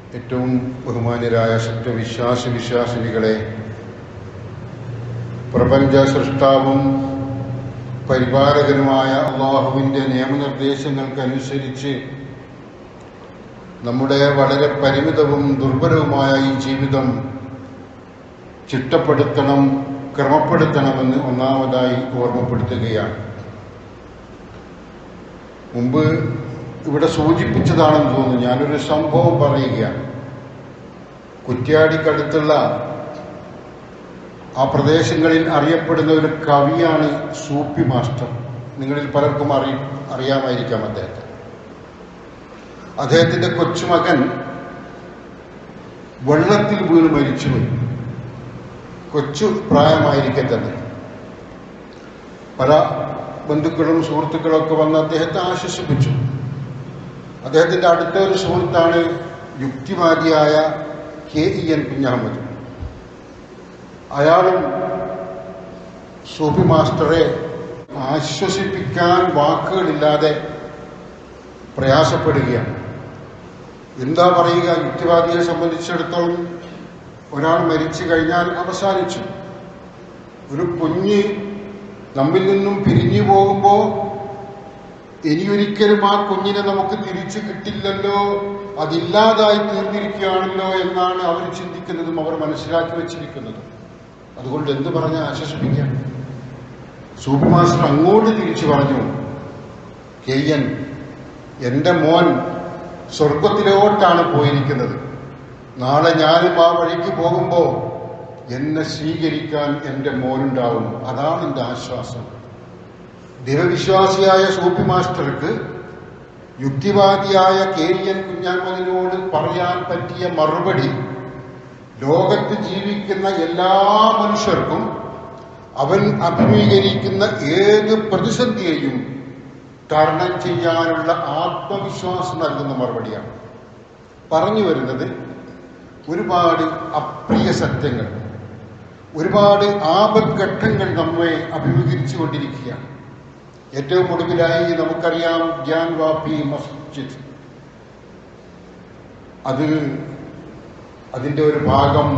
ഏറ്റവും ബഹുമാന്യരായ സത്യവിശ്വാസ വിശ്വാസിനികളെ പ്രപഞ്ച സൃഷ്ടാവും പരിപാലകനുമായ അള്ളാഹുവിൻ്റെ നിയമനിർദ്ദേശങ്ങൾക്കനുസരിച്ച് നമ്മുടെ വളരെ പരിമിതവും ദുർബലവുമായ ഈ ജീവിതം ചിട്ടപ്പെടുത്തണം ക്രമപ്പെടുത്തണമെന്ന് ഒന്നാമതായി ഓർമ്മപ്പെടുത്തുകയാണ് മുമ്പ് ഇവിടെ സൂചിപ്പിച്ചതാണെന്ന് തോന്നുന്നു ഞാനൊരു സംഭവം പറയുകയാണ് കുറ്റ്യാടിക്കടുത്തുള്ള ആ പ്രദേശങ്ങളിൽ അറിയപ്പെടുന്ന ഒരു കവിയാണ് സൂപ്പി മാസ്റ്റർ നിങ്ങളിൽ പലർക്കും അറി അറിയാമായിരിക്കാം അദ്ദേഹത്തെ അദ്ദേഹത്തിന്റെ കൊച്ചുമകൻ വെള്ളത്തിൽ വീണ് മരിച്ചുപോയി കൊച്ചു പ്രായമായിരിക്കെ തന്നെ പല ബന്ധുക്കളും സുഹൃത്തുക്കളും ഒക്കെ വന്ന് അദ്ദേഹത്തെ ആശ്വസിപ്പിച്ചു അദ്ദേഹത്തിന്റെ അടുത്ത ഒരു സുഹൃത്താണ് യുക്തിവാദിയായ കെ ഇ എൻ കുഞ്ഞഹമ്മദ് അയാളും സൂഫി മാസ്റ്ററെ ആശ്വസിപ്പിക്കാൻ വാക്കുകളില്ലാതെ പ്രയാസപ്പെടുകയാണ് എന്താ പറയുക യുക്തിവാദിയെ സംബന്ധിച്ചിടത്തോളം ഒരാൾ മരിച്ചു കഴിഞ്ഞാൽ അവസാനിച്ചു ഒരു കുഞ്ഞ് നമ്മിൽ നിന്നും പിരിഞ്ഞു പോകുമ്പോൾ ഇനിയൊരിക്കലും ആ കുഞ്ഞിനെ നമുക്ക് തിരിച്ചു കിട്ടില്ലല്ലോ അതില്ലാതായി തീർന്നിരിക്കുകയാണല്ലോ എന്നാണ് അവർ ചിന്തിക്കുന്നതും അവർ മനസ്സിലാക്കി വെച്ചിരിക്കുന്നതും അതുകൊണ്ട് എന്ത് പറഞ്ഞ ആശ്വസിപ്പിക്കാം സൂപ്പി മാസ്റ്റർ അങ്ങോട്ട് തിരിച്ചു പറഞ്ഞു കെയ്യൻ എന്റെ മോൻ സ്വർഗത്തിലോട്ടാണ് പോയിരിക്കുന്നത് നാളെ ഞാനും ആ വഴിക്ക് പോകുമ്പോ എന്നെ സ്വീകരിക്കാൻ എന്റെ മോനുണ്ടാവും അതാണ് എന്റെ ആശ്വാസം ദൈവവിശ്വാസിയായ സൂപ്പി മാസ്റ്റർക്ക് യുക്തിവാദിയായ കേരിയൻ കുഞ്ഞാമ്മനോട് പറയാൻ പറ്റിയ മറുപടി ലോകത്ത് ജീവിക്കുന്ന എല്ലാ മനുഷ്യർക്കും അവൻ അഭിമുഖീകരിക്കുന്ന ഏത് പ്രതിസന്ധിയെയും തരണം ചെയ്യാനുള്ള ആത്മവിശ്വാസം നൽകുന്ന മറുപടിയാണ് പറഞ്ഞു വരുന്നത് ഒരുപാട് അപ്രിയ സത്യങ്ങൾ ഒരുപാട് ആപത്ഘട്ടങ്ങൾ നമ്മെ അഭിമുഖീകരിച്ചു കൊണ്ടിരിക്കുകയാണ് ഏറ്റവും ഒടുവിലായി നമുക്കറിയാം ഗ്യാൻ വാപ്പി മസ്ജിദ് അത് അതിൻ്റെ ഒരു ഭാഗം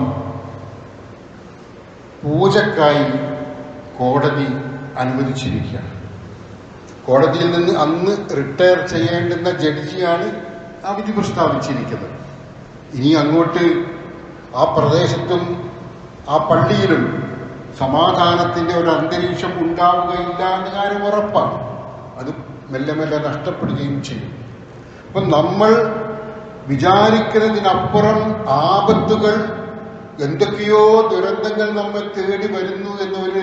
പൂജക്കായി കോടതി അനുവദിച്ചിരിക്കുകയാണ് കോടതിയിൽ നിന്ന് അന്ന് റിട്ടയർ ചെയ്യേണ്ടുന്ന ജഡ്ജിയാണ് ആ വിധി പ്രസ്താവിച്ചിരിക്കുന്നത് ഇനി അങ്ങോട്ട് ആ പ്രദേശത്തും ആ പള്ളിയിലും സമാധാനത്തിന്റെ ഒരു അന്തരീക്ഷം ഉണ്ടാവുകയില്ല എന്ന കാര്യം ഉറപ്പാണ് അത് മെല്ലെ മെല്ലെ നഷ്ടപ്പെടുകയും ചെയ്യും അപ്പം നമ്മൾ വിചാരിക്കുന്നതിനപ്പുറം ആപത്തുകൾ എന്തൊക്കെയോ ദുരന്തങ്ങൾ നമ്മെ തേടി വരുന്നു എന്നൊരു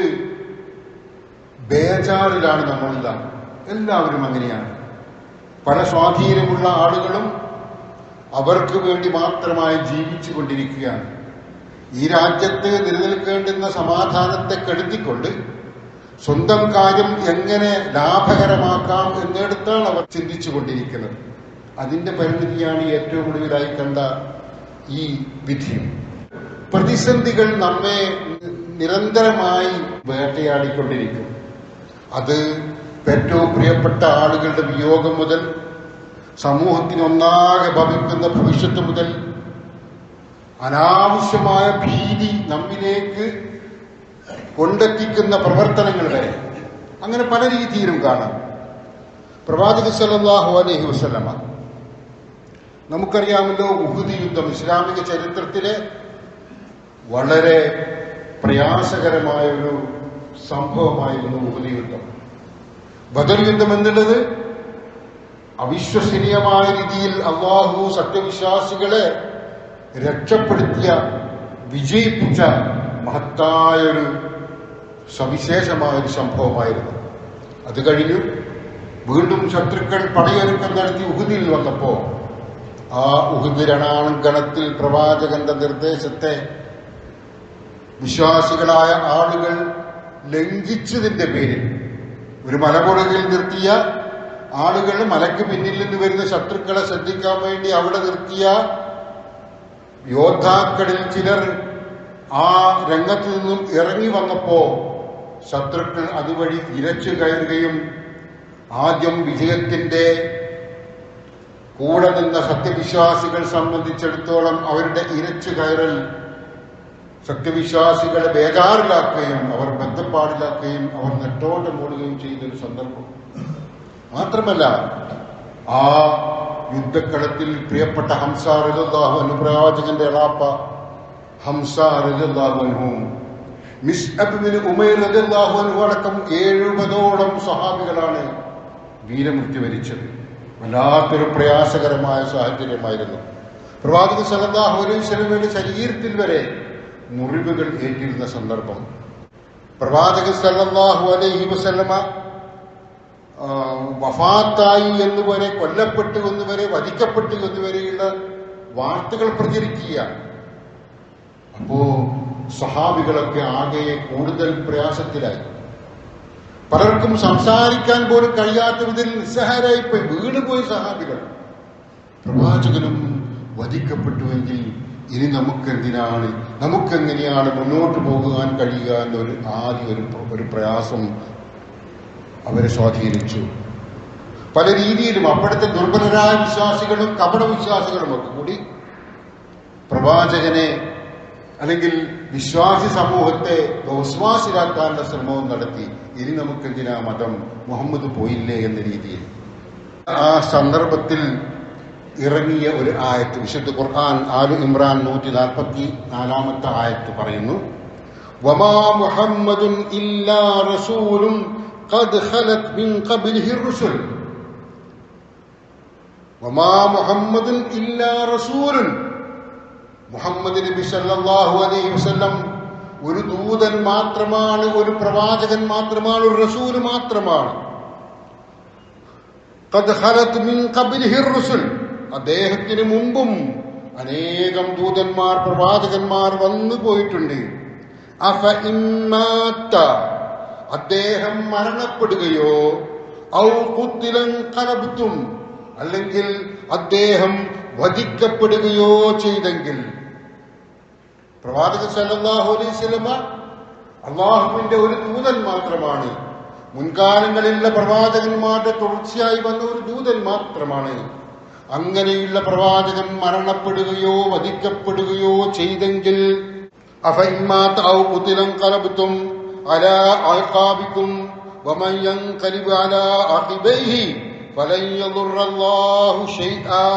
ബേജാറിലാണ് നമ്മളെല്ലാം എല്ലാവരും അങ്ങനെയാണ് പല സ്വാധീനമുള്ള ആളുകളും അവർക്ക് വേണ്ടി മാത്രമായി ജീവിച്ചു കൊണ്ടിരിക്കുകയാണ് ഈ രാജ്യത്ത് നിലനിൽക്കേണ്ടുന്ന സമാധാനത്തെ കെടുത്തിക്കൊണ്ട് സ്വന്തം കാര്യം എങ്ങനെ ലാഭകരമാക്കാം എന്നിടത്താണ് അവർ ചിന്തിച്ചു കൊണ്ടിരിക്കുന്നത് അതിന്റെ പരിമിതിയാണ് ഏറ്റവും ഒടുവിലായി കണ്ട ഈ വിധിയും പ്രതിസന്ധികൾ നമ്മെ നിരന്തരമായി വേട്ടയാടിക്കൊണ്ടിരിക്കും അത് ഏറ്റവും പ്രിയപ്പെട്ട ആളുകളുടെ വിയോഗം മുതൽ സമൂഹത്തിനൊന്നാകെ ഭവിക്കുന്ന ഭവിഷ്യത്ത് മുതൽ അനാവശ്യമായ ഭീതി നമ്മിലേക്ക് കൊണ്ടെത്തിക്കുന്ന പ്രവർത്തനങ്ങൾ വരെ അങ്ങനെ പല രീതിയിലും കാണാം പ്രവാചക സല്ലല്ലാഹു അലൈഹി വസല്ലമ നമുക്കറിയാമല്ലോ ഉഹുദ് യുദ്ധം ഇസ്ലാമിക ചരിത്രത്തിലെ വളരെ പ്രയാസകരമായ ഒരു സംഭവമായിരുന്നു ഉഹുദ് യുദ്ധം ബദർ യുദ്ധം എന്നുള്ളത് അവിശ്വസനീയമായ രീതിയിൽ അള്ളാഹു സത്യവിശ്വാസികളെ രക്ഷപ്പെടുത്തിയ വിജയിപ്പിച്ച മഹത്തായൊരു സവിശേഷമായൊരു സംഭവമായിരുന്നു അത് കഴിഞ്ഞു വീണ്ടും ശത്രുക്കൾ പടയൊരുക്കം നടത്തി ഉഹുദിൽ വന്നപ്പോ ആ ഉഹുദ് രണാങ്കണത്തിൽ പ്രവാചകന്റെ നിർദ്ദേശത്തെ വിശ്വാസികളായ ആളുകൾ ലംഘിച്ചതിന്റെ പേരിൽ ഒരു മലമുറകിൽ നിർത്തിയ ആളുകൾ മലക്ക് പിന്നിൽ നിന്ന് വരുന്ന ശത്രുക്കളെ ശ്രദ്ധിക്കാൻ വേണ്ടി അവിടെ നിർത്തിയ യോദ്ധാക്കളിൽ ചിലർ ആ രംഗത്തു നിന്നും ഇറങ്ങി വന്നപ്പോ ശത്രുക്കൾ അതുവഴി ഇരച്ചു കയറുകയും ആദ്യം വിജയത്തിന്റെ കൂടെ നിന്ന സത്യവിശ്വാസികൾ സംബന്ധിച്ചിടത്തോളം അവരുടെ ഇരച്ചു കയറൽ സത്യവിശ്വാസികളെ ബേജാറിലാക്കുകയും അവർ ബന്ധപ്പാടിലാക്കുകയും അവർ നെട്ടോട്ടം ഓടുകയും ചെയ്തൊരു സന്ദർഭം മാത്രമല്ല ആ യുദ്ധക്കളത്തിൽ പ്രിയപ്പെട്ട ഹംസ റലിള്ളാഹു അനു പ്രവാചകന്റെ എളാപ്പ ഹംസ റലിള്ളാഹു അനു മിസ് അബിന് ഉമൈർ റലിള്ളാഹു അനു അടക്കം എഴുപതോളം സഹാബികളാണ് വീരമൃത്യു വരിച്ചത് വല്ലാത്തൊരു പ്രയാസകരമായ സാഹചര്യമായിരുന്നു പ്രവാചക സലല്ലാഹു അലൈഹി സ്വലമയുടെ ശരീരത്തിൽ വരെ മുറിവുകൾ ഏറ്റിരുന്ന സന്ദർഭം പ്രവാചക സല്ലല്ലാഹു അലൈഹി വസല്ലമ ആ, വഫാത്തായി എന്നുവരെ കൊല്ലപ്പെട്ടു എന്നുവരെ വധിക്കപ്പെട്ടു എന്നുവരെയുള്ള വാർത്തകൾ പ്രചരിക്കുകയാണ് അപ്പോ സഹാബികളൊക്കെ ആകെ കൂടുതൽ പ്രയാസത്തിലായി പലർക്കും സംസാരിക്കാൻ പോലും കഴിയാത്ത വിധത്തിൽ നിസ്സഹാരായിപ്പോയി വീണുപോയി സഹാബികൾ പ്രവാചകനും വധിക്കപ്പെട്ടുവെങ്കിൽ ഇനി നമുക്കെന്തിനാണ് നമുക്കെങ്ങനെയാണ് മുന്നോട്ട് പോകുവാൻ കഴിയുക എന്നൊരു ആദ്യ ഒരു ഒരു പ്രയാസം അവരെ സ്വാധീനിച്ചു പല രീതിയിലും അപ്പോഴത്തെ ദുർബലരായ വിശ്വാസികളും കപട വിശ്വാസികളും ഒക്കെ കൂടി പ്രവാചകനെ അല്ലെങ്കിൽ വിശ്വാസി സമൂഹത്തെ വിശ്വാസിലാക്കാനുള്ള ശ്രമവും നടത്തി ഇനി നമുക്കെന്തിനാ മതം മുഹമ്മദ് പോയില്ലേ എന്ന രീതിയിൽ ആ സന്ദർഭത്തിൽ ഇറങ്ങിയ ഒരു ആയത്ത് വിശുദ്ധ ഖുർആൻ ആലു ഇമ്രാൻ നൂറ്റി നാൽപ്പത്തി നാലാമത്തെ ആയത്ത് പറയുന്നു വമാ മുഹമ്മദുൻ ഇല്ലാ റസൂലും ഖദ് ഖലത് മിൻ ഖബ്ലിഹി റുസുൽ വമാ മുഹമ്മദുൻ ഇല്ലാ റസൂലുൻ മുഹമ്മദ് നബി സല്ലല്ലാഹു അലൈഹി വസല്ലം ഒരു ദൂതൻ മാത്രമാണ് ഒരു പ്രവാചകൻ മാത്രമാണ് ഒരു റസൂൽ മാത്രമാണ് ഖദ് ഖലത് മിൻ ഖബ്ലിഹി റുസുൽ അദ്ദേഹത്തിന് മുമ്പും അനേകം ദൂതന്മാർ പ്രവാചകന്മാർ വന്നു പോയിട്ടുണ്ട് അഫ ഇമ്മാത്ത അദ്ദേഹം മരണപ്പെടുകയോ ഔ കുത്തിലൻ കലബുത്തും അല്ലെങ്കിൽ അദ്ദേഹം വധിക്കപ്പെടുകയോ ചെയ്തെങ്കിൽ പ്രവാചക സല്ലല്ലാഹു അലൈഹി വസല്ലമ അള്ളാഹുവിന്റെ ഒരു ദൂതൻ മാത്രമാണ് മുൻകാലങ്ങളിലുള്ള പ്രവാചകന്മാരുടെ തുടർച്ചയായി വന്ന ഒരു ദൂതൻ മാത്രമാണ് അങ്ങനെയുള്ള പ്രവാചകൻ മരണപ്പെടുകയോ വധിക്കപ്പെടുകയോ ചെയ്തെങ്കിൽ അഫൈമാത്ത് ഔ കുത്തിലം കലബത്തും അലാ ആൾക്കാബിക്കും ومن ينقلب على عقبيه فلن يضر الله شيئا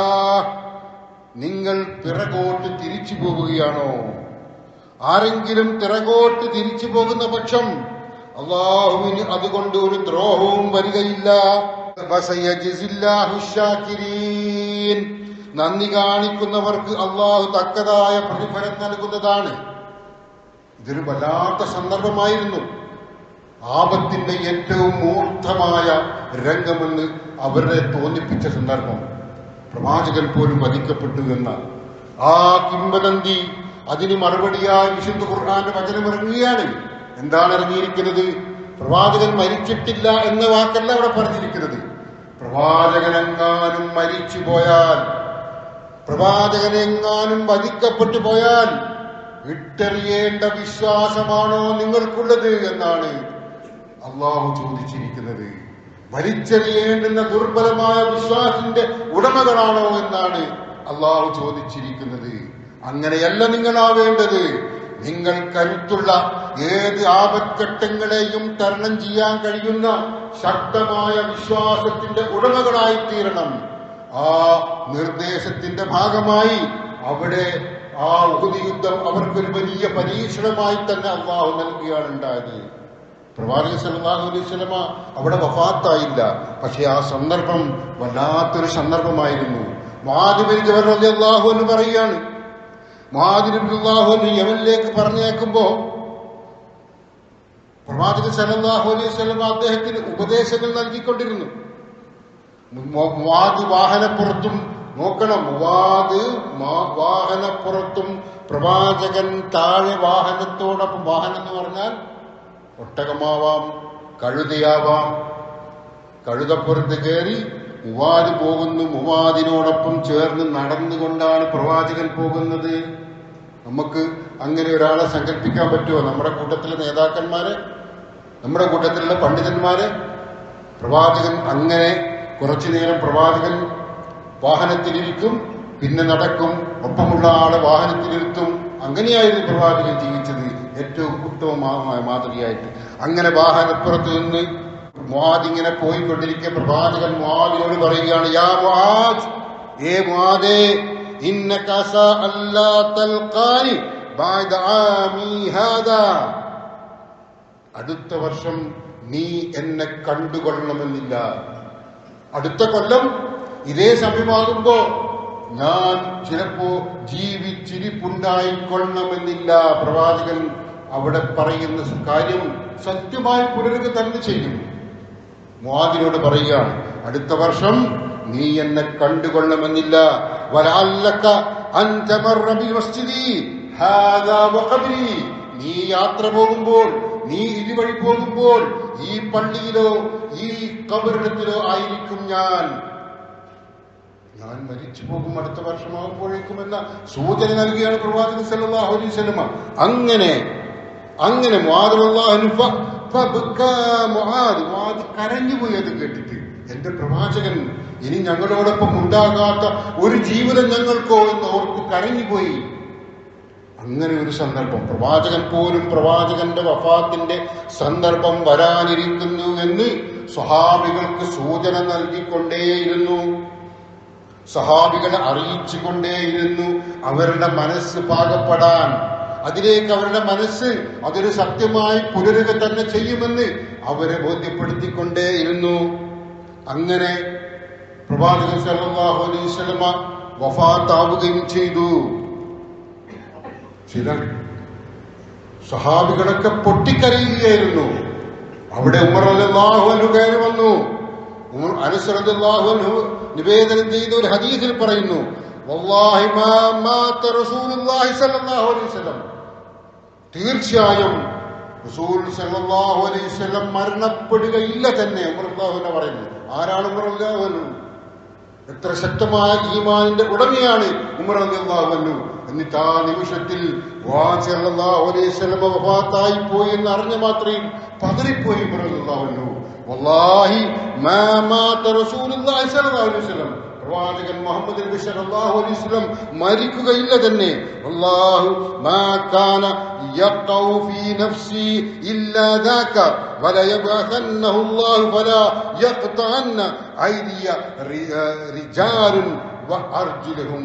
നിങ്ങൾ പിറകോട്ട് തിരിച്ചു പോവുകയാണോ ആരെങ്കിലും പിറകോട്ട് തിരിച്ചു പോകുന്ന പക്ഷം അള്ളാഹുവിന് അതുകൊണ്ട് ഒരു ദ്രോഹവും വരികയില്ല വസയജിസില്ലാഹു ശാകിരീൻ. നന്ദി കാണിക്കുന്നവർക്ക് അള്ളാഹു തക്കതായ പ്രതിഫലം നൽകുന്നതാണ് ഇതൊരു വല്ലാത്ത സന്ദർഭമായിരുന്നു ആപത്തിന്റെ ഏറ്റവും മൂർദ്ധമായ രംഗമെന്ന് അവരെ തോന്നിപ്പിച്ച സന്ദർഭം പ്രവാചകൻ പോലും വധിക്കപ്പെട്ടു എന്ന ആ കിംബദന്തി അതിന് മറുപടിയായി വിശുദ്ധ ഖുർആന്റെ വചനം ഇറങ്ങുകയാണ് എന്താണ് ഇറങ്ങിയിരിക്കുന്നത് പ്രവാചകൻ മരിച്ചിട്ടില്ല എന്ന വാക്കല്ല അവിടെ പറഞ്ഞിരിക്കുന്നത് പ്രവാചകനെങ്ങാനും മരിച്ചു പോയാൽ പ്രവാചകനെങ്ങാനും വധിക്കപ്പെട്ടു പോയാൽ വിട്ടെറിയേണ്ട വിശ്വാസമാണോ നിങ്ങൾക്കുള്ളത് എന്നാണ് അള്ളാഹു ചോദിച്ചിരിക്കുന്നത് വലിച്ചെറിയേണ്ടുന്ന ദുർബലമായ വിശ്വാസത്തിന്റെ ഉടമകളാണോ എന്നാണ് അള്ളാഹു ചോദിച്ചിരിക്കുന്നത് അങ്ങനെയല്ല നിങ്ങളാവേണ്ടത് നിങ്ങൾ കരുത്തുള്ള ഏത് ആപത്ഘട്ടങ്ങളെയും തരണം ചെയ്യാൻ കഴിയുന്ന ശക്തമായ വിശ്വാസത്തിന്റെ ഉടമകളായി തീരണം ആ നിർദ്ദേശത്തിന്റെ ഭാഗമായി അവിടെ ആ ഉഹുദ് യുദ്ധം അവർക്കൊരു വലിയ പരീക്ഷണമായി തന്നെ അള്ളാഹു നൽകുകയാണ് ഉണ്ടായത് പ്രവാചക സല്ലല്ലാഹു അലൈഹി വസല്ലമ അവിടെ വഫാത്തായില്ല പക്ഷെ ആ സന്ദർഭം വല്ലാത്തൊരു സന്ദർഭമായിരുന്നു മാദിബിൻ ജബർ റളിയല്ലാഹു എന്ന് പറയുകയാണ് മാദിബിൻഹു യമനിലേക്ക് പറഞ്ഞേക്കുമ്പോ പ്രവാചക സല്ലല്ലാഹു അലൈഹി വസല്ലമ അദ്ദേഹത്തിന് ഉപദേശങ്ങൾ നൽകിക്കൊണ്ടിരുന്നു മു- മുവാദ് വാഹനപ്പുറത്തും നോക്കണം മുവാദ് മാ- വാഹനപ്പുറത്തും പ്രവാചകൻ താഴെ വാഹനത്തോടൊപ്പം വാഹനം എന്ന് പറഞ്ഞാൽ ഒട്ടകമാവാം കഴുതയാവാം കഴുതപ്പുറത്ത് കയറി മുവാദ് പോകുന്നു മുവാദിനോടൊപ്പം ചേർന്ന് നടന്നുകൊണ്ടാണ് പ്രവാചകൻ പോകുന്നത് നമുക്ക് അങ്ങനെ ഒരാളെ സങ്കല്പിക്കാൻ പറ്റുമോ നമ്മുടെ കൂട്ടത്തിലെ നേതാക്കന്മാരെ നമ്മുടെ കൂട്ടത്തിലുള്ള പണ്ഡിതന്മാരെ പ്രവാചകൻ അങ്ങനെ കുറച്ചു നേരം പ്രവാചകൻ വാഹനത്തിലിരിക്കും പിന്നെ നടക്കും ഒപ്പമുള്ള ആളെ വാഹനത്തിലിരുത്തും അങ്ങനെയായിരുന്നു പ്രവാചകൻ ജീവിച്ചത് ഏറ്റവും ഉത്തമമായ മാതൃകയായിട്ട് അങ്ങനെ വാഹനപ്പുറത്ത് നിന്ന് മുഹാദ് ഇങ്ങനെ പോയിക്കൊണ്ടിരിക്കെ പ്രവാചകൻ മുഹാദിനോട് പറയുകയാണ് യാ മുഹാദ് ഏ മുഹാദേ ഇന്നക അല്ലാ തൽഖാനി ബഅദ ആമി ഹാദാ അടുത്ത വർഷം നീ എന്നെ കണ്ടുകൊള്ളണമെന്നില്ല അടുത്ത കൊല്ലം ഇതേ സമയമാകുമ്പോ ഞാൻ ചിലപ്പോ ജീവിച്ചിരിപ്പുണ്ടായിക്കൊള്ളണമെന്നില്ല പ്രവാചകൻ അവിടെ പറയുന്ന കാര്യം സത്യമായി പുനരുക തന്നെ ചെയ്യും മുവാദിനോട് പറയുകയാണ് അടുത്ത വർഷം നീ എന്നെ കണ്ടുകൊള്ളണമെന്നില്ല വലാല്ലക അൻ തമറ ബിമസ്ജിദി ഹാദാ വഖബ്രി നീ യാത്ര പോകുമ്പോൾ നീ ഇതുവഴി പോകുമ്പോൾ ഈ പള്ളിയിലോ ഈ കബറിടത്തിലോ ആയിരിക്കും ഞാൻ ഞാൻ മരിച്ചു പോകും അടുത്ത വർഷമാകുമ്പോഴേക്കും എന്ന സൂചന നൽകുകയാണ് പ്രവാചകൻ സല്ലല്ലാഹു അലൈഹി വസല്ലമ അങ്ങനെ അങ്ങനെ മുആദുല്ലാഹു ഫ ഫബക്കാ മുആദ് മുആദ് കരഞ്ഞുപോയി അത് കേട്ടിട്ട് എന്റെ പ്രവാചകൻ ഇനി ഞങ്ങളോടൊപ്പം ഉണ്ടാകാത്ത ഒരു ജീവിതം ഞങ്ങൾക്കോ എന്ന് ഓർത്ത് കരഞ്ഞുപോയി അങ്ങനെ ഒരു സന്ദർഭം പ്രവാചകൻ പോലും പ്രവാചകന്റെ വഫാത്തിന്റെ സന്ദർഭം വരാനിരിക്കുന്നു എന്ന് സ്വഹാബികൾക്ക് സൂചന നൽകിക്കൊണ്ടേയിരുന്നു സഹാബികളെ അറിയിച്ചുകൊണ്ടേയിരുന്നു അവരുടെ മനസ്സ് പാകപ്പെടാൻ അതിലേക്ക് അവരുടെ മനസ്സ് അതൊരു സത്യമായി പുലരുക തന്നെ ചെയ്യുമെന്ന് അവരെ ബോധ്യപ്പെടുത്തിക്കൊണ്ടേയിരുന്നു അങ്ങനെ പ്രവാചകൻ സല്ലല്ലാഹു അലൈഹി വസല്ലമ വഫാത്താവുകയും ചെയ്തു ചിലർ സഹാബികളൊക്കെ പൊട്ടിക്കരയുകയായിരുന്നു അവിടെ ഉമർ അല്ലാഹു അനു കയറി വന്നു ഉമർ അനസ് റളിയല്ലാഹു അൻഹു നിവേദനം ചെയ്ത ഒരു ഹദീസിൽ പറയുന്നു വല്ലാഹി മാ മാത റസൂലുള്ളാഹി സ്വല്ലല്ലാഹു അലൈഹി വസല്ലം തീർച്ചയായും റസൂൽ സല്ലല്ലാഹു അലൈഹി വസല്ലം മരണപ്പെടുകയില്ല തന്നെ ഉമർ അല്ലാഹു അൻഹു പറയുന്നു ആരാണ് ഉമർ അല്ലാഹു അൻഹു എത്ര ശക്തമായ ഈമാനിന്റെ ഉടമയാണ് ഉമർ റളിയല്ലാഹു അൻഹു എന്നിട്ട് ആ നിമിഷത്തിൽ പ്രവാചകൻ സല്ലല്ലാഹു അലൈഹി വസല്ലം വഫാത്തായി പോയി എന്ന് അറിഞ്ഞ മാത്രയും പതറിപ്പോയി ഉമർ റളിയല്ലാഹു അൻഹു വല്ലാഹി മാ മാത റസൂലുള്ളാഹി സ്വല്ലല്ലാഹു അലൈഹി വസല്ലം പ്രവാചകൻ മുഹമ്മദ് നബി സല്ലല്ലാഹു അലൈഹി വസല്ലം മരിക്കുകയില്ല തന്നെ അല്ലാഹു മാ കാന യഖൗ ഫീ നഫ്സി ഇല്ലാ ദാക വല യബ്അഥന്നഹു അല്ലാഹു ഫലാ യഖ്തഅന്ന ഐദിയ റിജാലുൻ വഅർജുലഹും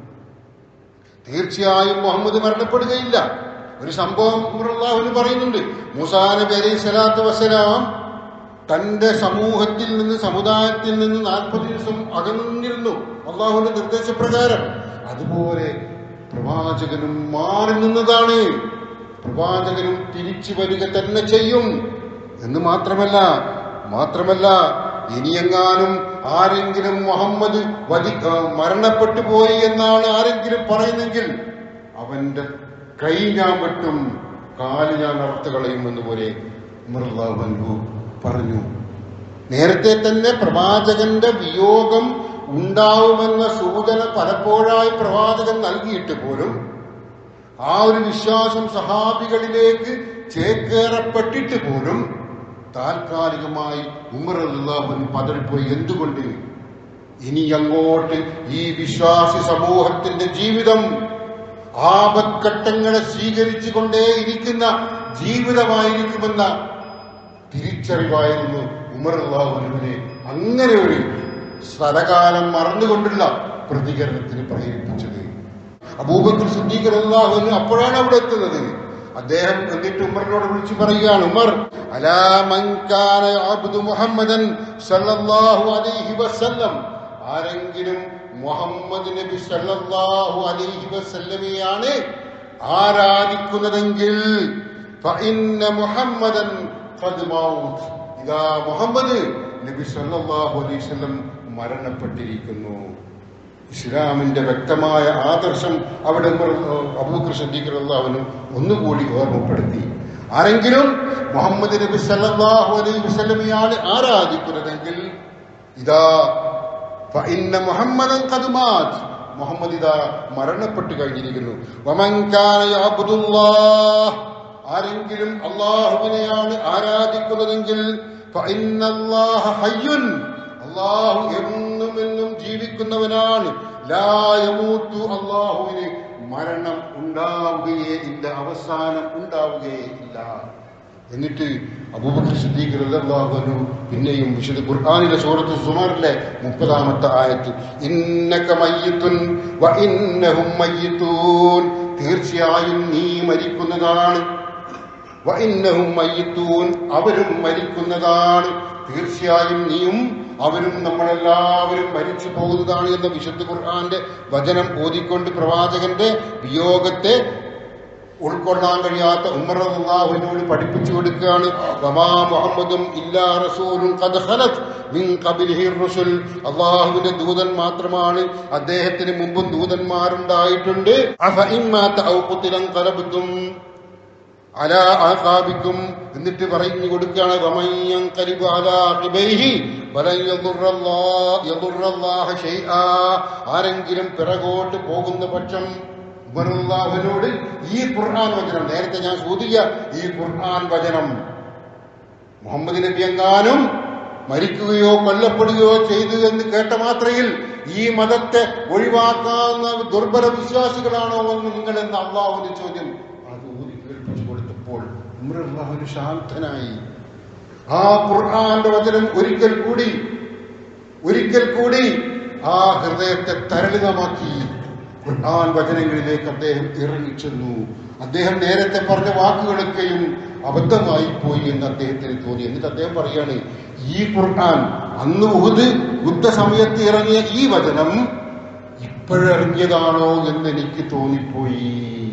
തീർച്ചയായും മുഹമ്മദ് മരണപ്പെടുകയില്ല ഒരു സംഭവം അള്ളാഹുവിന് പറയുന്നുണ്ട് മൂസാ നബി അലൈഹി സ്വലാത്തു വസ്സലാം തന്റെ സമൂഹത്തിൽ നിന്ന് സമുദായത്തിൽ നിന്ന് നാൽപ്പത് ദിവസം അകന്നിരുന്നു അള്ളാഹുവിന്റെ നിർദ്ദേശപ്രകാരം അതുപോലെ പ്രവാചകനും മാറി നിന്നതാണ് പ്രവാചകനും തിരിച്ചു വരിക തന്നെ ചെയ്യും എന്ന് മാത്രമല്ല മാത്രമല്ല ഇനിയെങ്ങാനും ആരെങ്കിലും മുഹമ്മദ് വധി ആ, മരണപ്പെട്ടു പോയി എന്നാണ് ആരെങ്കിലും പറയുന്നെങ്കിൽ അവന്റെ കൈ ഞാൻ വെട്ടും കാല് ഞാൻ അറുത്ത് കളയുമെന്ന് പോലെ മൃദാവൻഹു പറഞ്ഞു നേരത്തെ തന്നെ പ്രവാചകന്റെ വിയോഗം ഉണ്ടാവുമെന്ന സൂചന പലപ്പോഴായി പ്രവാചകൻ നൽകിയിട്ട് പോലും ആ ഒരു വിശ്വാസം സഹാബികളിലേക്ക് ചേക്കേറപ്പെട്ടിട്ട് പോലും താൽക്കാലികമായി ഉമർ അള്ളാഹുൻ പതറിപ്പോയി എന്തുകൊണ്ട് ഇനി അങ്ങോട്ട് ഈ വിശ്വാസി സമൂഹത്തിന്റെ ജീവിതം ആപത്ഘട്ടങ്ങളെ സ്വീകരിച്ചുകൊണ്ടേ ഇരിക്കുന്ന ജീവിതമായിരിക്കുമെന്ന തിരിച്ചറിവായിരുന്നു ഉമർ അള്ളാഹുവിനെ അങ്ങനെ ഒരു സ്ഥലകാലം മറന്നുകൊണ്ടുള്ള പ്രതികരണത്തിന് പ്രേരിപ്പിച്ചത് അബൂബക്കർ സിദ്ദീഖ് അള്ളാഹുവിന് അപ്പോഴാണ് അവിടെ എത്തുന്നത് അദ്ദേഹം എന്നിട്ട് ഉമറിനോട് വിളിച്ചു പറയുകയാണ് ഉമർ അലാ മൻ കാന അബ്ദു മുഹമ്മദൻ സല്ലല്ലാഹു അലൈഹി വസല്ലം ആരെങ്കിലും മുഹമ്മദ് നബി സല്ലല്ലാഹു അലൈഹി വസല്ലമയാണ് ആരാധിക്കുന്നതെങ്കിൽ ഫഇന്ന മുഹമ്മദൻ ഖദ് മൗത്ത് ഇതാ മുഹമ്മദ് നബി സല്ലല്ലാഹു അലൈഹി വസല്ലം മരണപ്പെട്ടിരിക്കുന്നു ഇസ്ലാമിന്റെ വ്യക്തമായ ആദർശം അവിടെ അബൂക്കർ സദ്ദീഖുള്ളവന് ഒന്നുകൂടി ഓർമ്മപ്പെടുത്തി ആരെങ്കിലും മുഹമ്മദ് നബി സല്ലല്ലാഹു അലൈഹി വസല്ലമയാണ് ആരാധിക്കുന്നതെങ്കിൽ ഇതാ ഫഇന്ന മുഹമ്മദൻ ഖദ് മാത് മുഹമ്മദ് ഇതാ മരണപ്പെട്ടു കഴിഞ്ഞിരിക്കുന്നു വമൻ കാന യഅബ്ദുല്ലാഹ് ആരെങ്കിലും അള്ളാഹുവിനെയാണ് ആരാധിക്കുന്നതെങ്കിൽ ഫഇന്നല്ലാഹ ഹയ്യുൻ അള്ളാഹു എന്നും എന്നും എന്നും ജീവിക്കുന്നവനാണ് ലായമൂത്തു അള്ളാഹുവിന് മരണം ഉണ്ടാവുകയേ ഇല്ല അവസാനം ഉണ്ടാവുകയേ ഇല്ല എന്നിട്ട് അബൂബക്കർ സിദ്ദീഖ് റളിയല്ലാഹു അൻഹു പിന്നെയും വിശുദ്ധ ഖുർആനിലെ സൂറത്ത് സുമറിലെ മുപ്പതാമത്തെ ആയത്ത് ഇന്നക മയ്യിത്തുൻ വ ഇന്നഹും മയ്യിത്തൂൻ തീർച്ചയായും നീ മരിക്കുന്നതാണ് വ ഇന്നഹും മയ്യിത്തൂൻ അവരും മരിക്കുന്നതാണ് തീർച്ചയായും നീയും അവരും നമ്മളെല്ലാവരും മരിച്ചു പോകുന്നതാണ് എന്ന വിശുദ്ധ ഖുർആന്റെ വചനം ഓതിക്കൊണ്ട് പ്രവാചകന്റെ വിയോഗത്തെ ഉൾക്കൊള്ളാൻ കഴിയാത്ത ഉമർ അള്ളാഹുവിനോട് പഠിപ്പിച്ചു കൊടുക്കുകയാണ് വമാ മുഹമ്മദും ഇല്ലാ റസൂലുൻ ഖദ് ഖലത് മിൻ ഖബലിഹി റുസുൽ അള്ളാഹുവിന്റെ ദൂതൻ മാത്രമാണ് അദ്ദേഹത്തിന് മുമ്പും ദൂതന്മാരുണ്ടായിട്ടുണ്ട് അഫ ഇമ്മാത ഔ ഖുതിലൻ ഖലബ്തും അലാ ആഖാബിക്കും എന്നിട്ട് പറഞ്ഞു കൊടുക്കുകയാണ് വമയ്യൻ ഖലിബു അലാ ഖിബൈഹി വലൻ യദുറല്ലാഹ യദുറല്ലാഹ ഷൈആ ആരെങ്കിലും പിറകോട്ട് പോകുന്ന പക്ഷം ഉമറുല്ലാഹുവിനോട് ഈ ഖുർആൻ വചനം നേരത്തെ ഞാൻ സൂചിക്ക ഈ ഖുർആൻ വചനം മുഹമ്മദ് നബി എങ്ങാനും മരിക്കുകയോ കൊല്ലപ്പെടുകയോ ചെയ്തു എന്ന് കേട്ട മാത്രയിൽ ഈ മതത്തെ ഒഴിവാക്കാവുന്ന ദുർബല വിശ്വാസികളാണോ എന്ന് നിങ്ങൾ എന്ന അള്ളാഹുവിന്റെ ചോദ്യം അത് ഊതി കേൾപ്പിച്ചു കൊടുത്തപ്പോൾ ഉമറുല്ലാഹുവിന് ശാന്തനായി ആ ഖുർആന്റെ വചനം ഒരിക്കൽ കൂടി ഒരിക്കൽ കൂടി ആ ഹൃദയത്തെ തരളിതമാക്കി ഖുർആൻ വചനങ്ങളിലേക്ക് അദ്ദേഹം ഇറങ്ങിച്ചെന്നു അദ്ദേഹം നേരത്തെ പറഞ്ഞ വാക്കുകളൊക്കെയും അബദ്ധമായി പോയി എന്ന് അദ്ദേഹത്തിന് തോന്നി എന്നിട്ട് അദ്ദേഹം പറയാണ് ഈ ഖുർആൻ അന്ന് ഉഹുദ് യുദ്ധസമയത്ത് ഇറങ്ങിയ ഈ വചനം ഇപ്പോഴിറങ്ങിയതാണോ എന്ന് എനിക്ക് തോന്നിപ്പോയി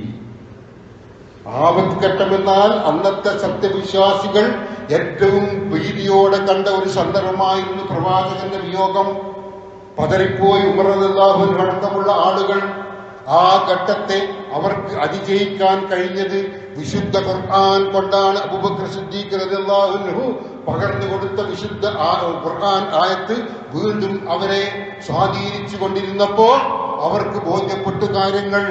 ആപത്ഘട്ടമെന്നാൽ അന്നത്തെ സത്യവിശ്വാസികൾ ഏറ്റവും ഭീതിയോടെ കണ്ട ഒരു സന്ദർഭമായിരുന്നു പ്രവാചകന്റെ വിയോഗം പതറിപ്പോയി ഉമറല്ലാഹുൻ അടക്കമുള്ള ആളുകൾ ആ ഘട്ടത്തെ അവർക്ക് അതിജയിക്കാൻ കഴിഞ്ഞത് വിശുദ്ധ ഖുർആൻ കൊണ്ടാണ് അബൂബക്കർ സിദ്ദീഖ് റളിയല്ലാഹു അൻഹു പകർന്നു കൊടുത്ത വിശുദ്ധ ആ- ഖുർആൻ ആയത്ത് വീണ്ടും അവരെ സ്വാധീനിച്ചു കൊണ്ടിരുന്നപ്പോൾ അവർക്ക് ബോധ്യപ്പെട്ടു കാര്യങ്ങൾ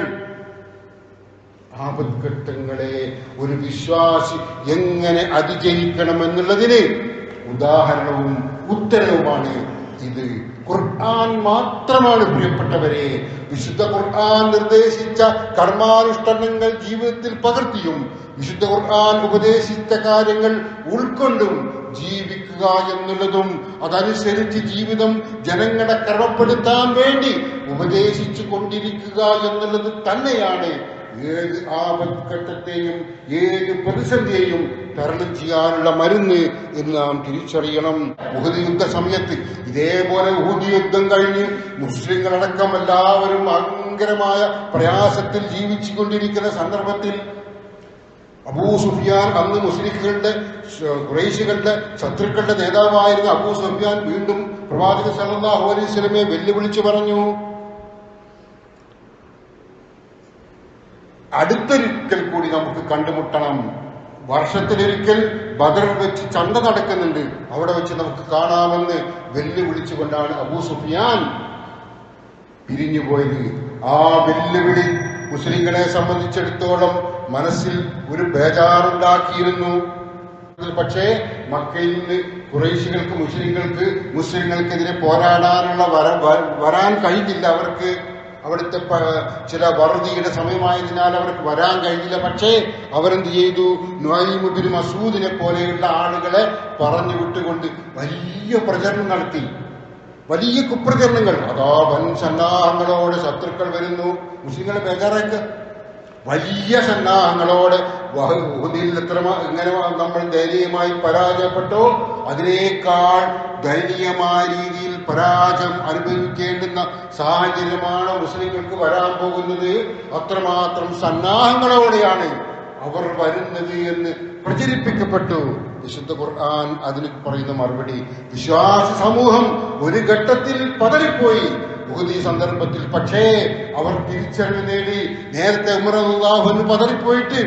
ആപത്ഘട്ടങ്ങളെ ഒരു വിശ്വാസി എങ്ങനെ അതിജയിക്കണമെന്നുള്ളതിന് ഉദാഹരണവും ഉത്തരവുമാണ് ഇത് ഖുർആൻ മാത്രമാണ് പ്രിയപ്പെട്ടവരെ വിശുദ്ധ ഖുർആൻ നിർദ്ദേശിച്ച കർമാനുഷ്ഠാനങ്ങൾ ജീവിതത്തിൽ പകർത്തിയും വിശുദ്ധ ഖുർആൻ ഉപദേശിച്ച കാര്യങ്ങൾ ഉൾക്കൊണ്ടും ജീവിക്കുക എന്നുള്ളതും അതനുസരിച്ച് ജീവിതം ജനങ്ങളെ ക്രമപ്പെടുത്താൻ വേണ്ടി ഉപദേശിച്ചു കൊണ്ടിരിക്കുക എന്നുള്ളത് തന്നെയാണ് ഏത് ആപത്ഘട്ടത്തെയും ഏത് പ്രതിസന്ധിയെയും തരണം ചെയ്യാനുള്ള മരുന്ന് എന്ന് നാം തിരിച്ചറിയണം ഉഹദ് യുദ്ധ സമയത്ത് ഇതേപോലെ ഉഹദ് യുദ്ധം കഴിഞ്ഞ് മുസ്ലിങ്ങളടക്കം എല്ലാവരും ഭയങ്കരമായ പ്രയാസത്തിൽ ജീവിച്ചു കൊണ്ടിരിക്കുന്ന സന്ദർഭത്തിൽ അബൂ സുഫിയാൻ അന്ന് മുസ്ലിഖുകളുടെ ഖുറൈശികളുടെ ശത്രുക്കളുടെ നേതാവായിരുന്ന അബൂ സുഫിയാൻ വീണ്ടും പ്രവാചക സല്ലല്ലാഹു അലൈഹി വസല്ലമയെ വെല്ലുവിളിച്ചു പറഞ്ഞു അടുത്തൊരിക്കൽ കൂടി നമുക്ക് കണ്ടുമുട്ടണം വർഷത്തിലൊരിക്കൽ ബദറിൽ വെച്ച് ചന്ത നടക്കുന്നുണ്ട് അവിടെ വെച്ച് നമുക്ക് കാണാമെന്ന് വെല്ലുവിളിച്ചുകൊണ്ടാണ് അബൂ സുഫിയാൻ പിരിഞ്ഞുപോയത് ആ വെല്ലുവിളി മുസ്ലിങ്ങളെ സംബന്ധിച്ചിടത്തോളം മനസ്സിൽ ഒരു ബേജാറുണ്ടാക്കിയിരുന്നു പക്ഷേ മക്കയിൽ നിന്ന് കുറേശികൾക്ക് മുസ്ലിങ്ങൾക്ക് മുസ്ലിങ്ങൾക്കെതിരെ പോരാടാനുള്ള വര വ- വരാൻ കഴിഞ്ഞില്ല അവർക്ക് അവിടുത്തെ പ- ചില വറുതിയുടെ സമയമായതിനാൽ അവർക്ക് വരാൻ കഴിഞ്ഞില്ല പക്ഷേ അവരെന്ത് ചെയ്തു നുഐമുബിൻ മസൂദിനെ പോലെയുള്ള ആളുകളെ പറഞ്ഞു വിട്ടുകൊണ്ട് വലിയ പ്രചരണം നടത്തി വലിയ കുപ്രചരണങ്ങൾ അതാ വൻ സന്നാഹങ്ങളോടെ ശത്രുക്കൾ വരുന്നു മുസ്ലിങ്ങളെ ബേജാറാക്കുക വലിയ സന്നാഹങ്ങളോടെ വഹ- ഉഹുദിൽ എത്ര മ- എങ്ങനെ നമ്മൾ ദയനീയമായി പരാജയപ്പെട്ടോ അതിനേക്കാൾ ദയനീയമായ രീതിയിൽ പരാജയം അനുഭവിക്കേണ്ടുന്ന സാഹചര്യമാണ് മുസ്ലിങ്ങൾക്ക് വരാൻ പോകുന്നത് അത്രമാത്രം സന്നാഹങ്ങളോടെയാണ് അവർ വരുന്നത് എന്ന് പ്രചരിപ്പിക്കപ്പെട്ടു വിശുദ്ധ ഖുർആൻ അതിന് പറയുന്ന മറുപടി വിശ്വാസി സമൂഹം ഒരു ഘട്ടത്തിൽ പതറിപ്പോയി ഉഹുദി സന്ദർഭത്തിൽ പക്ഷേ അവർ തിരിച്ചറിവ് നേടി നേരത്തെ ഉമർ അള്ളാഹുന് പതറിപ്പോയിട്ട്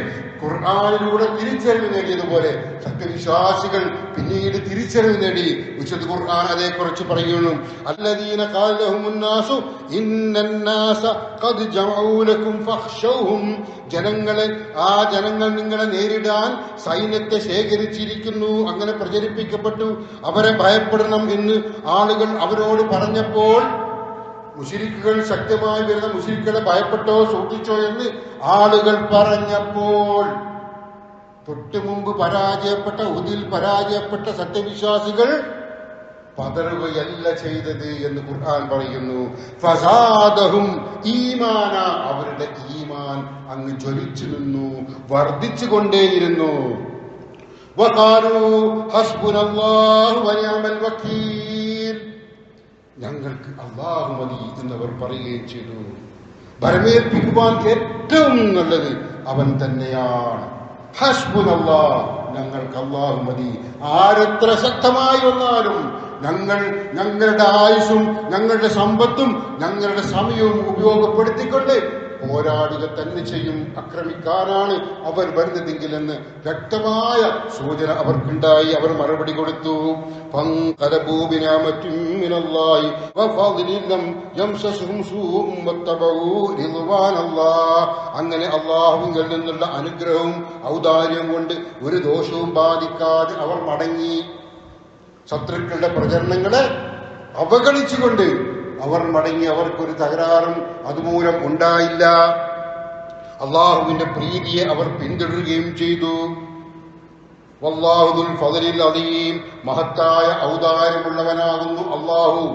ഖുർആാനിലൂടെ തിരിച്ചറിവ് നേടിയതുപോലെ സത്യവിശ്വാസികൾ പിന്നീട് തിരിച്ചറിവ് നേടി വിശുദ്ധ ഖുർആൻ അതേക്കുറിച്ച് പറയുന്നു അല്ലദീന ഖാല ലഹുമുന്നാസു ഇന്നന്നാസ ഖദ് ജമഊ ലക്കും ഫഖ്ശൗഹും ജനങ്ങളെ ആ ജനങ്ങൾ നിങ്ങളെ നേരിടാൻ സൈന്യത്തെ ശേഖരിച്ചിരിക്കുന്നു അങ്ങനെ പ്രചരിപ്പിക്കപ്പെട്ടു അവരെ ഭയപ്പെടണം എന്ന് ആളുകൾ അവരോട് പറഞ്ഞപ്പോൾ മുഷിരിക്കുകൾ ശക്തമായി വരുന്ന മുഷിരിക്കളെ ഭയപ്പെട്ടോ സൂക്ഷിച്ചോ എന്ന് ആളുകൾ പറഞ്ഞപ്പോൾ തൊട്ടു മുമ്പ് പരാജയപ്പെട്ട ഉദിൽ പരാജയപ്പെട്ട സത്യവിശ്വാസികൾ പതറുകയല്ല ചെയ്തത് എന്ന് ഖുർആൻ പറയുന്നു ഫസാദഹും ഈമാന അവരുടെ ഈമാൻ അങ്ങ് ജ്വലിച്ചു നിന്നു വർദ്ധിച്ചു കൊണ്ടേയിരുന്നു വഖാലു ഹസ്ബുനല്ലാഹു വനിഅമൽ വക്കീൽ ഞങ്ങൾക്ക് അള്ളാഹു മതി എന്നവർ പറയുകയും ചെയ്തു ഭരമേൽപ്പിക്കുവാൻ ഏറ്റവും നല്ലത് അവൻ തന്നെയാണ് ഹസ്ബുനല്ലാ ഞങ്ങൾക്ക് അള്ളാഹു മതി ആരെത്ര ശക്തമായി വന്നാലും ഞങ്ങൾ ഞങ്ങളുടെ ആയുസ്സും ഞങ്ങളുടെ സമ്പത്തും ഞങ്ങളുടെ സമയവും ഉപയോഗപ്പെടുത്തിക്കൊണ്ട് പോരാടുക തന്നെ ചെയ്യും ആക്രമിക്കാനാണ് അവർ വരുന്നതെങ്കിലെന്ന് വ്യക്തമായ സൂചന അവർക്കുണ്ടായി അവർ മറുപടി കൊടുത്തു فانقلبوا بنعمة من الله وفضل لم يمسسهم سوء واتبعوا رضوان الله അങ്ങനെ അള്ളാഹുവിൽ നിന്നുള്ള അനുഗ്രഹവും ഔദാര്യം കൊണ്ട് ഒരു ദോഷവും ബാധിക്കാതെ അവർ മടങ്ങി ശത്രുക്കളുടെ പ്രചരണങ്ങളെ അവഗണിച്ചുകൊണ്ട് അവർ മടങ്ങി അവർക്കൊരു തകരാറും അതുമൂലം ഉണ്ടായില്ല അള്ളാഹുവിന്റെ പ്രീതിയെ അവർ പിന്തുടരുകയും ചെയ്തു വല്ലാഹുദുൽ ഫദലിൽ അലീം മഹത്തായ ഔദാര്യമുള്ളവനാകുന്നു അള്ളാഹു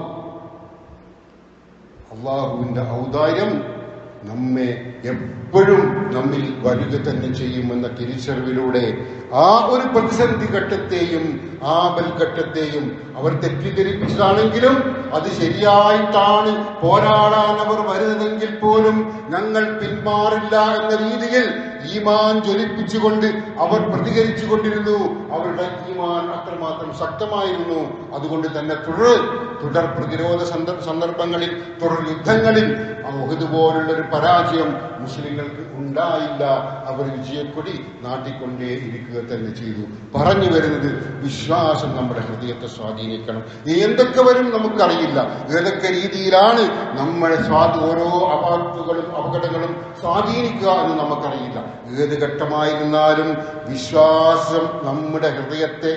അള്ളാഹുവിന്റെ ഔദാര്യം നമ്മെ എപ്പോഴും നമ്മിൽ വരിക തന്നെ ചെയ്യുമെന്ന തിരിച്ചറിവിലൂടെ ആ ഒരു പ്രതിസന്ധി ഘട്ടത്തെയും ആ ബൽഘട്ടത്തെയും അവർ തെറ്റിദ്ധരിപ്പിച്ചതാണെങ്കിലും അത് ശരിയായിട്ടാണ് പോരാടാൻ അവർ വരുന്നതെങ്കിൽ പോലും ഞങ്ങൾ പിന്മാറില്ല എന്ന രീതിയിൽ ഈമാൻ ജ്വലിപ്പിച്ചുകൊണ്ട് അവർ പ്രതികരിച്ചു കൊണ്ടിരുന്നു അവരുടെ ഈമാൻ അത്രമാത്രം ശക്തമായിരുന്നു അതുകൊണ്ട് തന്നെ തുടർ തുടർ പ്രതിരോധ സന്ദ- സന്ദർഭങ്ങളിൽ തുടർ യുദ്ധങ്ങളിൽ പോലുള്ള ഒരു പരാജയം മുസ്ലിങ്ങൾക്ക് ഉണ്ടായില്ല അവർ വിജയക്കൊടി നാട്ടിക്കൊണ്ടേ ഇരിക്കുക തന്നെ ചെയ്തു പറഞ്ഞു വരുന്നത് വിശ്വാസം നമ്മുടെ ഹൃദയത്തെ സ്വാധീനിക്കണം എന്തൊക്കെ വരും നമുക്കറിയില്ല ഏതൊക്കെ രീതിയിലാണ് നമ്മളെ സ്വാധീ ഓരോ അപാത്തുകളും അപകടങ്ങളും സ്വാധീനിക്കുക എന്ന് നമുക്കറിയില്ല ഏത് ഘട്ടമായിരുന്നാലും വിശ്വാസം നമ്മുടെ ഹൃദയത്തെ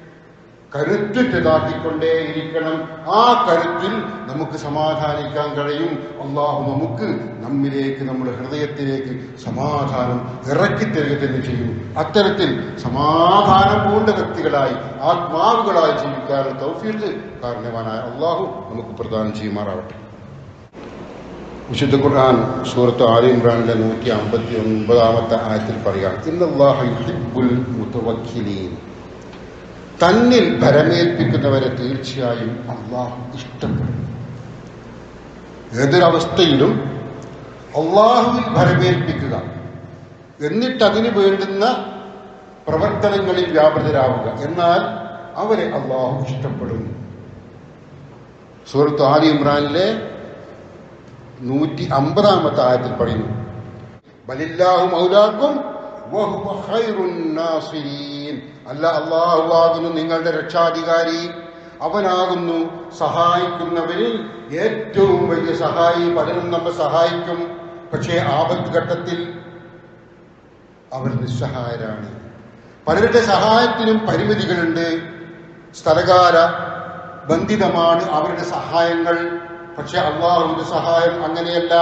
കരുത്തുറ്റതാക്കിക്കൊണ്ടേയിരിക്കണം ആ കരുത്തിൽ നമുക്ക് സമാധാനിക്കാൻ കഴിയും അള്ളാഹു നമുക്ക് നമ്മിലേക്ക് നമ്മുടെ ഹൃദയത്തിലേക്ക് സമാധാനം ഇറക്കിത്തരിക തന്നെ ചെയ്യും അത്തരത്തിൽ സമാധാനം പൂണ്ട വ്യക്തികളായി ആത്മാവുകളായി ജീവിക്കാനുള്ള തൗഫീർക്ക് കാരണവാനായ അള്ളാഹു നമുക്ക് പ്രദാനം ചെയ്യുമാറാവട്ടെ വിശുദ്ധ ഖുർആൻ സൂറത്ത് ആലി ഇമ്രാനിലെ നൂറ്റി അമ്പത്തി ഒൻപതാമത്തെ ആയത്തിൽ പറയാം ഇന്നല്ലാഹു യുഹിബ്ബുൽ മുതവക്കിലീൻ തന്നിൽ ഭരമേൽപ്പിക്കുന്നവരെ തീർച്ചയായും അള്ളാഹു ഇഷ്ടപ്പെടും ഏതൊരവസ്ഥയിലും അള്ളാഹുവിൽ ഭരമേൽപ്പിക്കുക എന്നിട്ട് അതിന് വേണ്ടുന്ന പ്രവർത്തനങ്ങളിൽ വ്യാപൃതരാവുക എന്നാൽ അവരെ അള്ളാഹു ഇഷ്ടപ്പെടും സൂറത്ത് ആലി ഇമ്രാനിലെ നൂറ്റി അമ്പതാമത്തെ ആയത്തിൽ പറയുന്നു ബലില്ലാഹു മൗലാക്കും വഹുവ ഖൈറുൻ നാസിരീൻ. അല്ല അള്ളാഹുവാകുന്നു നിങ്ങളുടെ രക്ഷാധികാരി അവനാകുന്നു സഹായിക്കുന്നവരിൽ ഏറ്റവും വലിയ സഹായി പലരും നമ്മെ സഹായിക്കും പക്ഷേ ആപത്ത് ഘട്ടത്തിൽ അവർ നിസ്സഹായരാണ് പലരുടെ സഹായത്തിനും പരിമിതികളുണ്ട് സ്ഥലകാല ബന്ധിതമാണ് അവരുടെ സഹായങ്ങൾ പക്ഷെ അള്ളാഹുവിന്റെ സഹായം അങ്ങനെയല്ല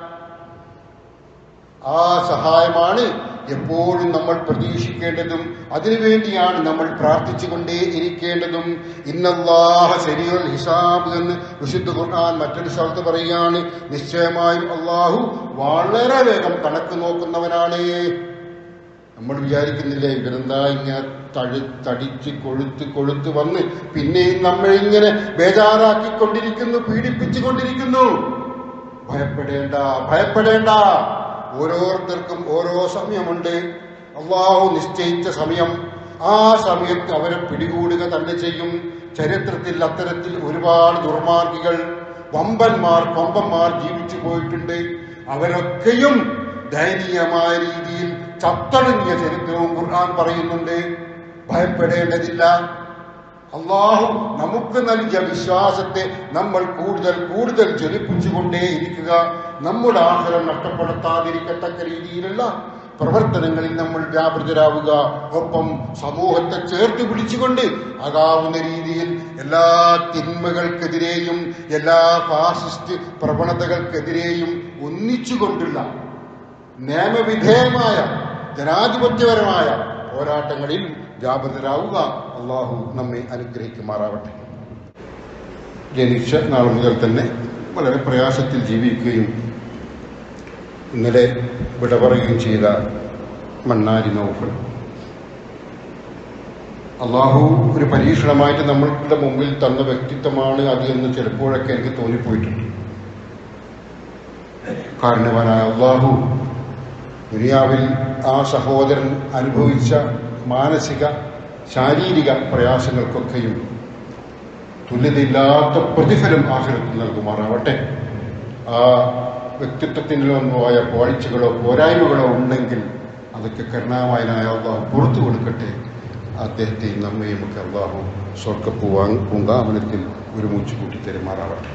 ആ സഹായമാണ് എപ്പോഴും നമ്മൾ പ്രതീക്ഷിക്കേണ്ടതും അതിനുവേണ്ടിയാണ് നമ്മൾ പ്രാർത്ഥിച്ചുകൊണ്ടേ ഇരിക്കേണ്ടതും ഇന്നല്ലാഹ ശരിയുൽ ഹിസാബ് എന്ന് വിശുദ്ധ ഖുർആൻ മറ്റൊരു സ്ഥലത്ത് പറയുകയാണ് നിശ്ചയമായും അള്ളാഹു വളരെ വേഗം കണക്ക് നോക്കുന്നവനാണ് നമ്മൾ വിചാരിക്കുന്നില്ലേ ഇവരെന്താ ഇങ്ങനെ തഴി തടിച്ച് കൊഴുത്ത് കൊഴുത്ത് വന്ന് പിന്നെയും നമ്മളിങ്ങനെ ബേജാറാക്കിക്കൊണ്ടിരിക്കുന്നു പീഡിപ്പിച്ചുകൊണ്ടിരിക്കുന്നു ഭയപ്പെടേണ്ട ഭയപ്പെടേണ്ട ഓരോരുത്തർക്കും ഓരോ സമയമുണ്ട് അള്ളാഹു നിശ്ചയിച്ച സമയം ആ സമയത്ത് അവരെ പിടികൂടുക തന്നെ ചെയ്യും ചരിത്രത്തിൽ അത്തരത്തിൽ ഒരുപാട് ദുർമാർഗികൾ വമ്പന്മാർ കൊമ്പന്മാർ ജീവിച്ചു പോയിട്ടുണ്ട് അവരൊക്കെയും ദയനീയമായ രീതിയിൽ ചത്തടങ്ങിയ ചരിത്രവും ഖുർആൻ പറയുന്നുണ്ട് ഭയപ്പെടേണ്ടതില്ല അള്ളാഹു നമുക്ക് നൽകിയ വിശ്വാസത്തെ നമ്മൾ കൂടുതൽ കൂടുതൽ ജ്വലിപ്പിച്ചുകൊണ്ടേയിരിക്കുക നമ്മുടെ ആഹാരം നഷ്ടപ്പെടുത്താതിരിക്കത്തക്ക രീതിയിലുള്ള പ്രവർത്തനങ്ങളിൽ നമ്മൾ വ്യാപൃതരാവുക ഒപ്പം സമൂഹത്തെ ചേർത്ത് പിടിച്ചുകൊണ്ട് ആകാവുന്ന രീതിയിൽ എല്ലാ തിന്മകൾക്കെതിരെയും എല്ലാ ഫാസിസ്റ്റ് പ്രവണതകൾക്കെതിരെയും ഒന്നിച്ചുകൊണ്ടുള്ള നിയമവിധേയമായ ജനാധിപത്യപരമായ പോരാട്ടങ്ങളിൽ വ്യാപൃതരാവുക അള്ളാഹു നമ്മെ അനുഗ്രഹിക്കുമാറാവട്ടെ ജനിച്ച നാൾ മുതൽ തന്നെ വളരെ പ്രയാസത്തിൽ ജീവിക്കുകയും ഇന്നലെ വിട പറയുകയും ചെയ്ത മണ്ണാരി നൗഫൽ അള്ളാഹു ഒരു പരീക്ഷണമായിട്ട് നമ്മളുടെ മുമ്പിൽ തന്ന വ്യക്തിത്വമാണ് അത് എന്ന് ചിലപ്പോഴൊക്കെ എനിക്ക് തോന്നിപ്പോയിട്ടുണ്ട് കാരണവാനായ അള്ളാഹു ദുനിയാവിൽ ആ സഹോദരൻ അനുഭവിച്ച മാനസിക ശാരീരിക പ്രയാസങ്ങൾക്കൊക്കെയും തുല്യതയില്ലാത്ത പ്രതിഫലം ആഹൃത്തിൽ നൽകുമാറാവട്ടെ ആ വ്യക്തിത്വത്തിൽ വന്നുപോയ പാഴ്ചകളോ പോരായ്മകളോ ഉണ്ടെങ്കിൽ അതൊക്കെ കരുണാമയനായ അള്ളാഹു പുറത്തു കൊടുക്കട്ടെ അദ്ദേഹത്തെയും നമ്മയും ഒക്കെ അള്ളാഹു സ്വർഗപ്പൂവാൻ പൂങ്കാവനത്തിൽ ഒരുമിച്ച് കൂട്ടി തെരുമാറാവട്ടെ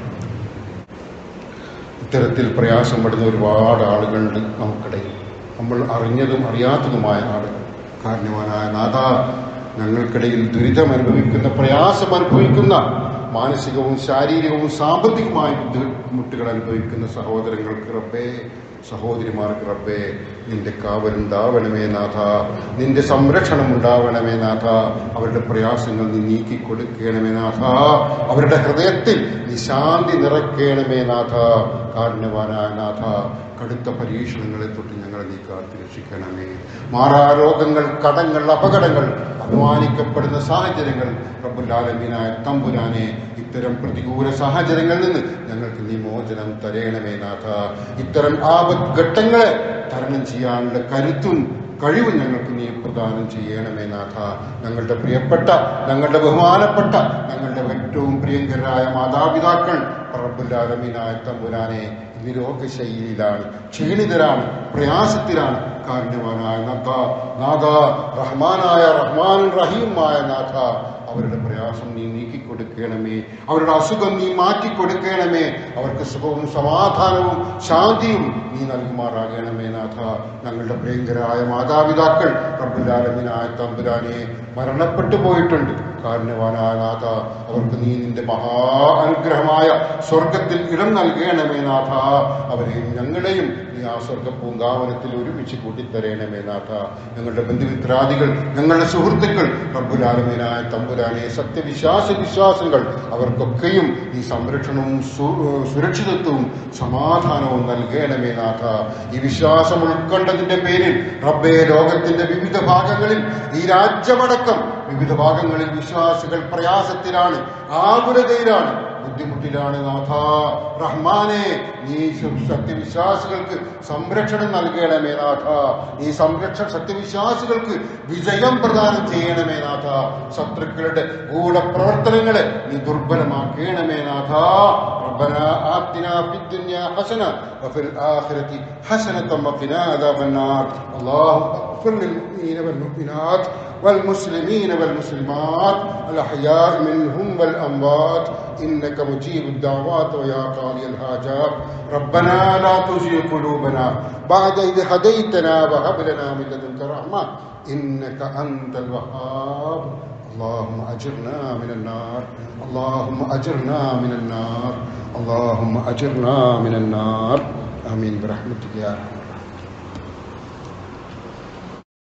ഇത്തരത്തിൽ പ്രയാസപ്പെടുന്ന ഒരുപാട് ആളുകളുണ്ട് നമുക്കിടയിൽ നമ്മൾ അറിഞ്ഞതും അറിയാത്തതുമായ ആളുകൾ കാരണവാനായ നാഥ ഞങ്ങൾക്കിടയിൽ ദുരിതം അനുഭവിക്കുന്ന പ്രയാസം അനുഭവിക്കുന്ന മാനസികവും ശാരീരികവും സാമ്പത്തികമായ ബുദ്ധിമുട്ടുകൾ അനുഭവിക്കുന്ന സഹോദരങ്ങൾക്ക് റബ്ബേ സഹോദരിമാർക്ക് റബ്ബേ നിന്റെ കാവലുണ്ടാവണമേ നാഥ നിന്റെ സംരക്ഷണം ഉണ്ടാവണമേ നാഥ അവരുടെ പ്രയാസങ്ങൾ നീ നീക്കി കൊടുക്കണമേ നാഥ അവരുടെ ഹൃദയത്തിൽ നിശാന്തി നിറയ്ക്കണമേ നാഥ കാരണവാനായ നാഥ കടുത്ത പരീക്ഷണങ്ങളെ തൊട്ട് ഞങ്ങളെ നീ കാത്തു രക്ഷിക്കണമേ മാറാരോഗങ്ങൾ കടങ്ങൾ അപകടങ്ങൾ അപമാനിക്കപ്പെടുന്ന സാഹചര്യങ്ങൾ റബ്ബുല്ലാലമീനായ തമ്പുരാനെ ഇത്തരം പ്രതികൂല സാഹചര്യങ്ങളിൽ നിന്ന് ഞങ്ങൾക്ക് നീ മോചനം തരയണമേ നാഥ ഇത്തരം ആപത് ഘട്ടങ്ങളെ തരണം ചെയ്യാനുള്ള കരുത്തും കഴിവ് ഞങ്ങൾക്ക് നീ പ്രദാനം ചെയ്യണമേ നാഥ ഞങ്ങളുടെ പ്രിയപ്പെട്ട ഞങ്ങളുടെ ബഹുമാനപ്പെട്ട ഞങ്ങളുടെ ഏറ്റവും പ്രിയങ്കരായ മാതാപിതാക്കൾ റബ്ബുല്ലാലമീനായ തമ്പുരാനെ ഇന്ന് രോഗശൈലിയിലാണ് ക്ഷീണിതരാണ് പ്രയാസത്തിലാണ് കാരണവാനായ നാഥ നാഥ റഹ്മാനായ റഹ്മാൻ റഹീമായ നാഥ അവരുടെ പ്രയാസം നീ നീക്കിക്കൊടുക്കണമേ അവരുടെ അസുഖം നീ മാറ്റിക്കൊടുക്കണമേ അവർക്ക് സുഖവും സമാധാനവും ശാന്തിയും നീ നൽകുമാറാകണമേ നാഥ ഞങ്ങളുടെ പ്രിയങ്കരായ മാതാപിതാക്കൾ റബ്ബുലാലമിനായ തമ്പുരാനെ മരണപ്പെട്ടു പോയിട്ടുണ്ട് കാരണവാനായ നാഥ അവർക്ക് നീ നിന്റെ മഹാ അനുഗ്രഹമായ സ്വർഗത്തിൽ ഇടം നൽകണമേ നാഥ അവരെയും ഞങ്ങളെയും നീ ആ സ്വർഗ പൂങ്കാവനത്തിൽ ഒരുമിച്ച് കൂട്ടിത്തരയണമേ നാഥ ഞങ്ങളുടെ ബന്ധുമിത്രാദികൾ ഞങ്ങളുടെ സുഹൃത്തുക്കൾ റബ്ബുലാലമീനായ തമ്പുരാനെ സത്യവിശ്വാസ വിശ്വാസങ്ങൾ അവർക്കൊക്കെയും ഈ സംരക്ഷണവും സു- സുരക്ഷിതത്വവും സമാധാനവും നൽകണമേ നാഥ ഈ വിശ്വാസം ഉൾക്കൊണ്ടതിന്റെ പേരിൽ റബ്ബേ ലോകത്തിന്റെ വിവിധ ഭാഗങ്ങളിൽ ഈ രാജ്യമടക്കം വിവിധ ഭാഗങ്ങളിൽ വിശ്വാസികൾ പ്രയാസത്തിലാണ് ആകുലതയിലാണ് ബുദ്ധിമുട്ടിലാണ് നാഥ റഹ്മാനെ നീ സത്യവിശ്വാസികൾക്ക് സംരക്ഷണം നൽകണമേ നാഥ ഈ സംരക്ഷണ സത്യവിശ്വാസികൾക്ക് വിജയം പ്രദാനം ചെയ്യണമേ നാഥ ശത്രുക്കളുടെ ഗൂഢപ്രവർത്തനങ്ങളെ നീ ദുർബലമാക്കണമേ നാഥ ربنا آتنا في الدنيا حسنة وفي الآخرة حسنة وقنا عذاب النار اللهم اغفر للمؤمنين والمؤمنات والمسلمين والمسلمات الأحياء منهم والأموات إنك مجيب الدعوات ويا قاضي الحاجات ربنا لا تزغ قلوبنا بعد إذ هديتنا وهب لنا من لدنك رحمة إنك أنت الوهاب اللهم أجرنا من النار اللهم أجرنا من النار اللهم أجرنا من النار آمين برحمتك يا أرحم